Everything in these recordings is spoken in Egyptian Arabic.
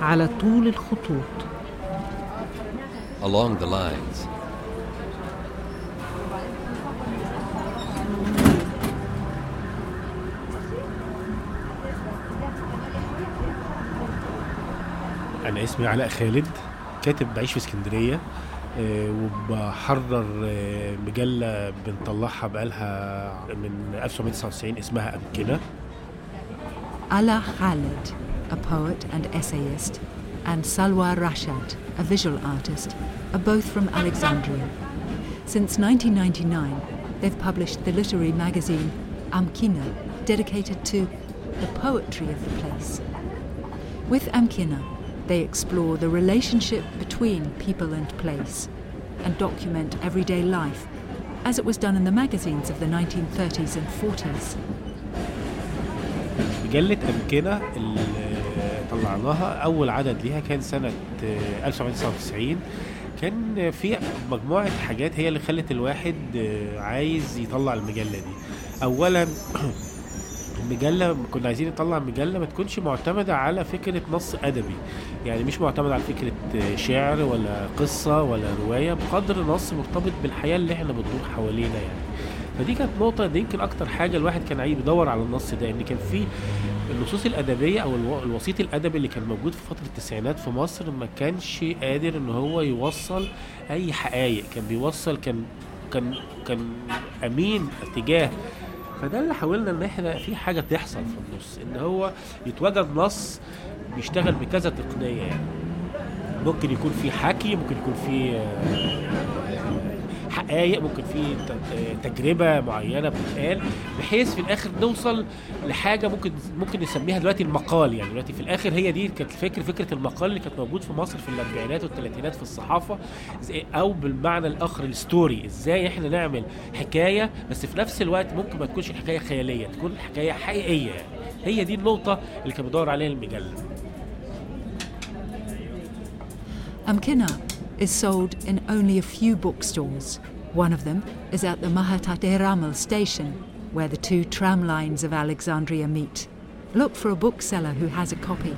على طول الخطوط along the lines. أنا اسمي علاء خالد كاتب بعيش في اسكندرية آه، وبحرر آه، مجلة بنطلعها بقالها من 1999 اسمها أمكنة Ala Khalid, a poet and essayist, and Salwa Rashad, a visual artist, are both from Alexandria. Since 1999, they've published the literary magazine Amkina, dedicated to the poetry of the place. With Amkina, they explore the relationship between people and place and document everyday life, as it was done in the magazines of the 1930s and 40s. مجلة أمكنة اللي طلعناها أول عدد ليها كان سنة آه، 1999 كان في مجموعة حاجات هي اللي خلت الواحد آه، عايز يطلع المجلة دي أولا المجلة كنا عايزين نطلع مجلة ما تكونش معتمدة على فكرة نص أدبي يعني مش معتمدة على فكرة آه، شعر ولا قصة ولا رواية بقدر نص مرتبط بالحياة اللي احنا بتدور حوالينا يعني فدي كانت نقطة دي يمكن أكتر حاجة الواحد كان عايز يدور على النص ده إن كان في النصوص الأدبية أو الو- الوسيط الأدبي اللي كان موجود في فترة التسعينات في مصر ما كانش قادر إن هو يوصل أي حقائق كان بيوصل كان كان كان أمين اتجاه فده اللي حاولنا إن إحنا في حاجة تحصل في النص إن هو يتوجد نص بيشتغل بكذا تقنية يعني ممكن يكون في حكي ممكن يكون في حقائق ممكن في ت- تجربه معينه بتتقال بحيث في الاخر نوصل لحاجه ممكن ممكن نسميها دلوقتي المقال يعني دلوقتي في الاخر هي دي كانت الفكر فكره المقال اللي كانت موجود في مصر في الاربعينات والثلاثينات في الصحافه زي- او بالمعنى الاخر الستوري ازاي احنا نعمل حكايه بس في نفس الوقت ممكن ما تكونش الحكايه خياليه تكون حكايه حقيقيه يعني هي دي النقطه اللي كان بيدور عليها المجله Amkina is sold in only a few bookstores. One of them is at the Mahatate Ramal station, where the two tram lines of Alexandria meet. Look for a bookseller who has a copy.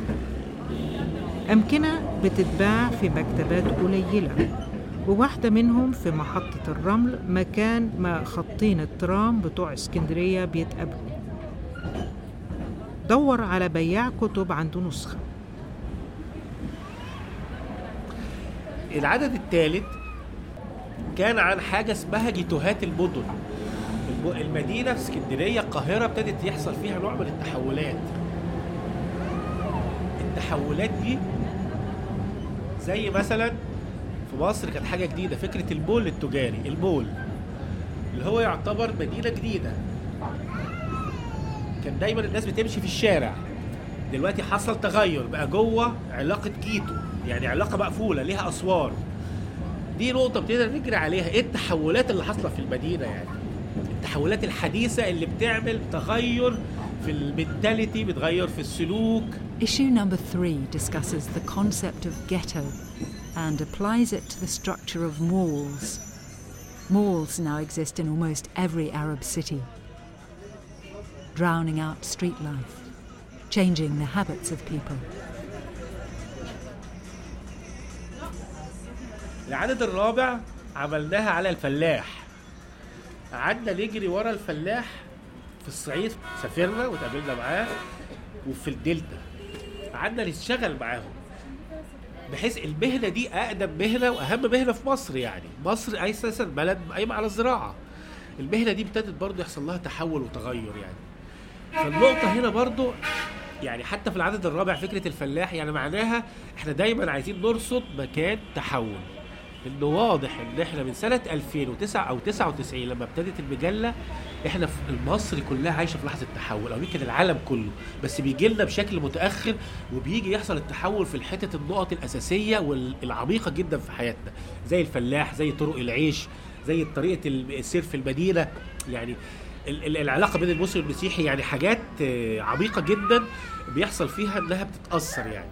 أمكنة بتتباع في مكتبات قليلة وواحدة منهم في محطة الرمل مكان ما خطين الترام بتوع اسكندرية بيتقابلوا دور على بياع كتب عنده نسخة العدد الثالث كان عن حاجه اسمها جيتوهات المدن الم- المدينه في اسكندريه القاهره ابتدت يحصل فيها نوع من التحولات التحولات دي زي مثلا في مصر كانت حاجه جديده فكره المول التجاري المول اللي هو يعتبر مدينه جديده كان دايما الناس بتمشي في الشارع دلوقتي حصل تغير بقى جوه علاقه جيتو يعني علاقه مقفوله ليها اسوار دي نقطه بتقدر نجري عليها ايه التحولات اللي حاصله في المدينه يعني التحولات الحديثه اللي بتعمل تغير في المنتاليتي بتغير في السلوك Issue number three discusses the concept of ghetto and applies it to the structure of malls. Malls now exist in almost every Arab city, drowning out street life, changing the habits of people. العدد الرابع عملناها على الفلاح قعدنا نجري ورا الفلاح في الصعيد سافرنا وتقابلنا معاه وفي الدلتا قعدنا نشتغل معاهم بحيث المهنه دي اقدم مهنه واهم مهنه في مصر يعني مصر اساسا بلد قايمه على الزراعه المهنه دي ابتدت برضه يحصل لها تحول وتغير يعني فالنقطه هنا برضه يعني حتى في العدد الرابع فكره الفلاح يعني معناها احنا دايما عايزين نرصد مكان تحول انه واضح ان احنا من سنه 2009 او 99 لما ابتدت المجله احنا في مصر كلها عايشه في لحظه تحول او يمكن العالم كله بس بيجي لنا بشكل متاخر وبيجي يحصل التحول في الحتت النقط الاساسيه والعميقه جدا في حياتنا زي الفلاح زي طرق العيش زي طريقه السير في المدينه يعني ال- ال- العلاقه بين المسلم والمسيحي يعني حاجات آه، عميقه جدا بيحصل فيها انها بتتاثر يعني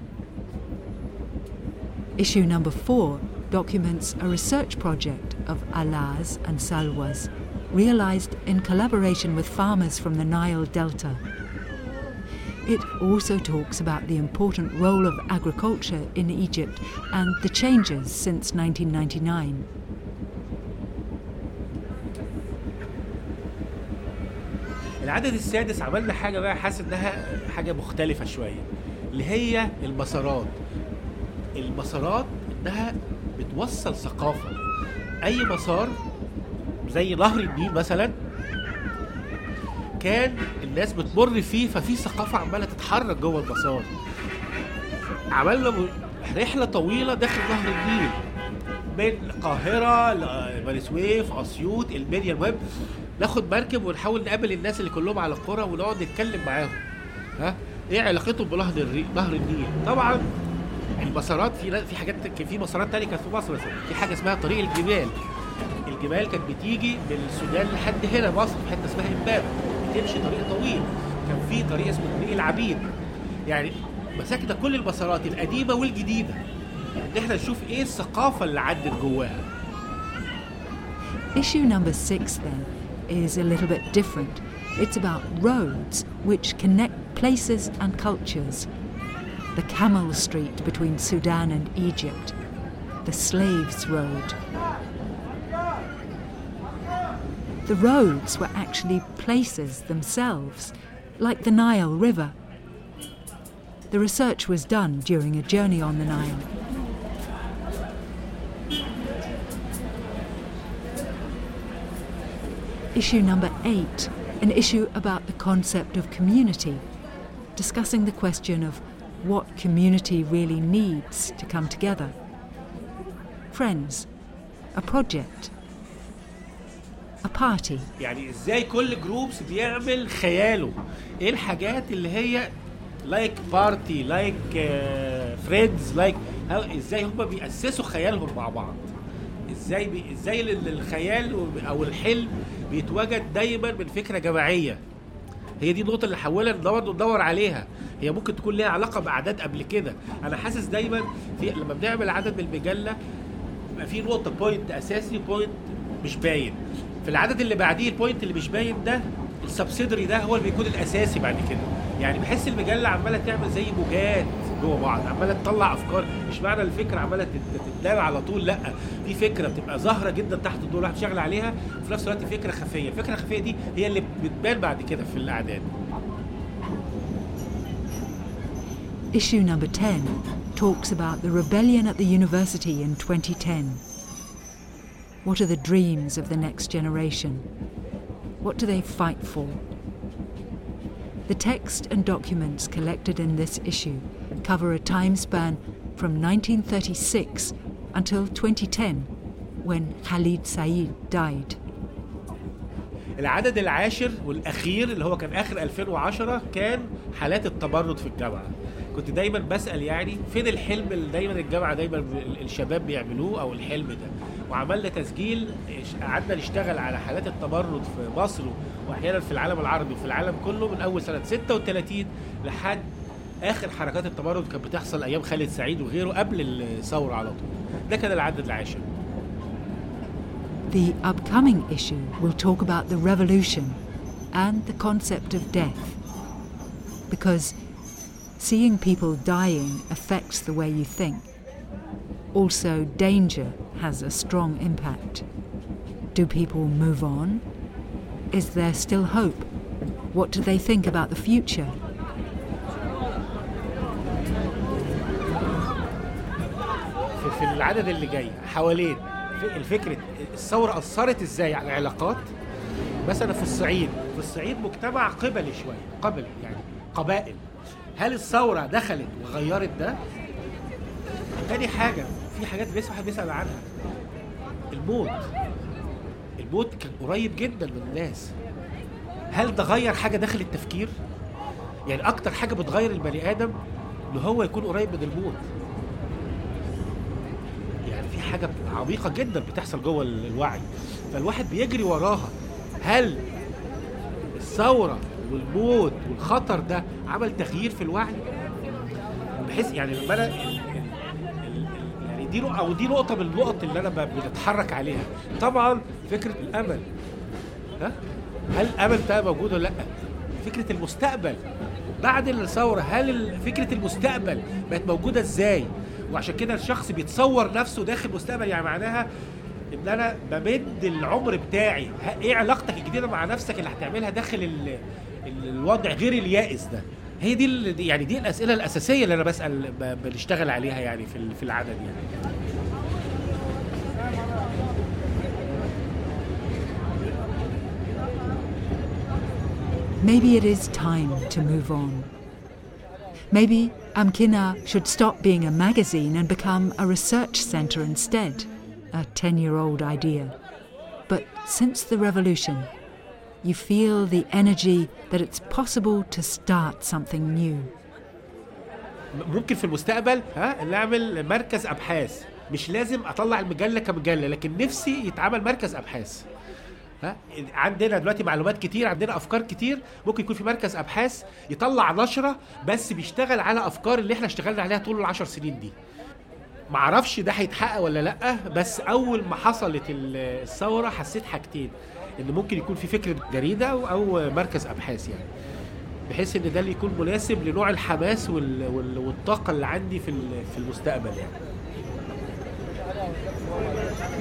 Issue number four documents a research project of Allah's and Salwa's, realized in collaboration with farmers from the Nile Delta. It also talks about the important role of agriculture in Egypt and the changes since 1999. العدد السادس عملنا حاجة بقى حاسس إنها حاجة مختلفة شوية اللي هي المسارات المسارات إنها بتوصل ثقافة أي مسار زي نهر النيل مثلا كان الناس بتمر فيه ففي ثقافة عمالة تتحرك جوه المسار عملنا م- رحلة طويلة داخل نهر النيل من القاهرة لبني سويف أسيوط المنيا المهم ناخد مركب ونحاول نقابل الناس اللي كلهم على القرى ونقعد نتكلم معاهم ها ايه علاقتهم بنهر الري... نهر النيل طبعا المسارات في في حاجات كان في مسارات تانية كانت في مصر مثلا في حاجه اسمها طريق الجبال الجبال كانت بتيجي من السودان لحد هنا مصر في حته اسمها امبابه بتمشي طريق طويل كان في طريق اسمه طريق العبيد يعني مسكنا كل المسارات القديمه والجديده ان احنا نشوف ايه الثقافه اللي عدت جواها Issue number six, then, is a little bit different. It's about roads which connect places and cultures. The Camel Street between Sudan and Egypt, the Slaves Road. The roads were actually places themselves, like the Nile River. The research was done during a journey on the Nile. Issue number eight, an issue about the concept of community, discussing the question of what community really needs to come together. Friends, a project, a party, يعني ازاي كل جروبس بيعمل خياله ايه الحاجات اللي هي لايك بارتي لايك فريندز لايك ازاي هم بيأسسوا خيالهم مع بعض ازاي بي ازاي ال- الخيال و- او الحلم بيتوجد دايما من فكره جماعيه هي دي النقطه اللي حاولنا ندور ندور عليها هي ممكن تكون ليها علاقه باعداد قبل كده انا حاسس دايما في لما بنعمل عدد من المجله بيبقى في نقطه بوينت اساسي بوينت مش باين في العدد اللي بعديه البوينت اللي مش باين ده السبسيدري ده هو اللي بيكون الاساسي بعد كده يعني بحس المجله عماله تعمل زي موجات جوه بعض عماله تطلع افكار مش معنى الفكره عماله تت- تتنام على طول لا في فكره بتبقى ظاهره جدا تحت الضوء الواحد شغال عليها وفي نفس الوقت فكره خفيه الفكره الخفيه دي هي اللي بتبان بعد كده في الاعداد Issue number 10 talks about the rebellion at the university in 2010. What are the dreams of the next generation? What do they fight for? The text and documents collected in this issue cover a time span from 1936 until 2010, when Khalid Said died. العدد العاشر والاخير اللي هو كان اخر 2010 كان حالات التمرد في الجامعه كنت دايما بسال يعني فين الحلم اللي دايما الجامعه دايما ال- الشباب بيعملوه او الحلم ده وعملنا تسجيل إش- قعدنا نشتغل على حالات التمرد في مصر واحيانا في العالم العربي وفي العالم كله من اول سنه 36 لحد اخر حركات التمرد كانت بتحصل ايام خالد سعيد وغيره قبل الثوره على طول ده كان العدد العاشر The upcoming issue will talk about the revolution and the concept of death. Because seeing people dying affects the way you think. Also, danger has a strong impact. Do people move on? Is there still hope? What do they think about the future? في, في العدد اللي جاي حوالين في- الفكرة الثورة أثرت إزاي على العلاقات مثلا في الصعيد في الصعيد مجتمع قبلي شوية قبلي يعني قبائل هل الثورة دخلت وغيرت ده؟ تاني حاجة في حاجات لسه واحد بيسأل عنها الموت الموت كان قريب جدا من الناس هل ده غير حاجة داخل التفكير؟ يعني أكتر حاجة بتغير البني آدم إن هو يكون قريب من الموت يعني في حاجه عميقه جدا بتحصل جوه ال- الوعي فالواحد بيجري وراها هل الثوره والموت والخطر ده عمل تغيير في الوعي بحيث يعني لما انا ال- ال- ال- ال- يعني دي نقطه او دي نقطه من النقط اللي انا ب- بنتحرك عليها طبعا فكره الامل ها هل الامل ده موجود ولا لا فكره المستقبل بعد الثوره هل ال- فكره المستقبل بقت موجوده ازاي وعشان كده الشخص بيتصور نفسه داخل المستقبل يعني معناها ان انا بمد العمر بتاعي ه- ايه علاقتك الجديده مع نفسك اللي هتعملها داخل ال ال- الوضع غير اليائس ده هي دي ال- يعني دي الاسئله الاساسيه اللي انا بسال ب- بنشتغل عليها يعني في ال- في العدد يعني Maybe it is time to move on. Maybe Amkina should stop being a magazine and become a research centre instead, a 10 year old idea. But since the revolution, you feel the energy that it's possible to start something new. ممكن في المستقبل ها نعمل مركز ابحاث مش لازم اطلع المجله كمجله لكن نفسي يتعمل مركز ابحاث ها عندنا دلوقتي معلومات كتير عندنا افكار كتير ممكن يكون في مركز ابحاث يطلع نشره بس بيشتغل على افكار اللي احنا اشتغلنا عليها طول العشر سنين دي معرفش ده هيتحقق ولا لا بس اول ما حصلت ال- الثوره حسيت حاجتين ان ممكن يكون في فكره جريده او أو مركز ابحاث يعني بحيث ان ده اللي يكون مناسب لنوع الحماس وال... وال... والطاقه اللي عندي في ال- في المستقبل يعني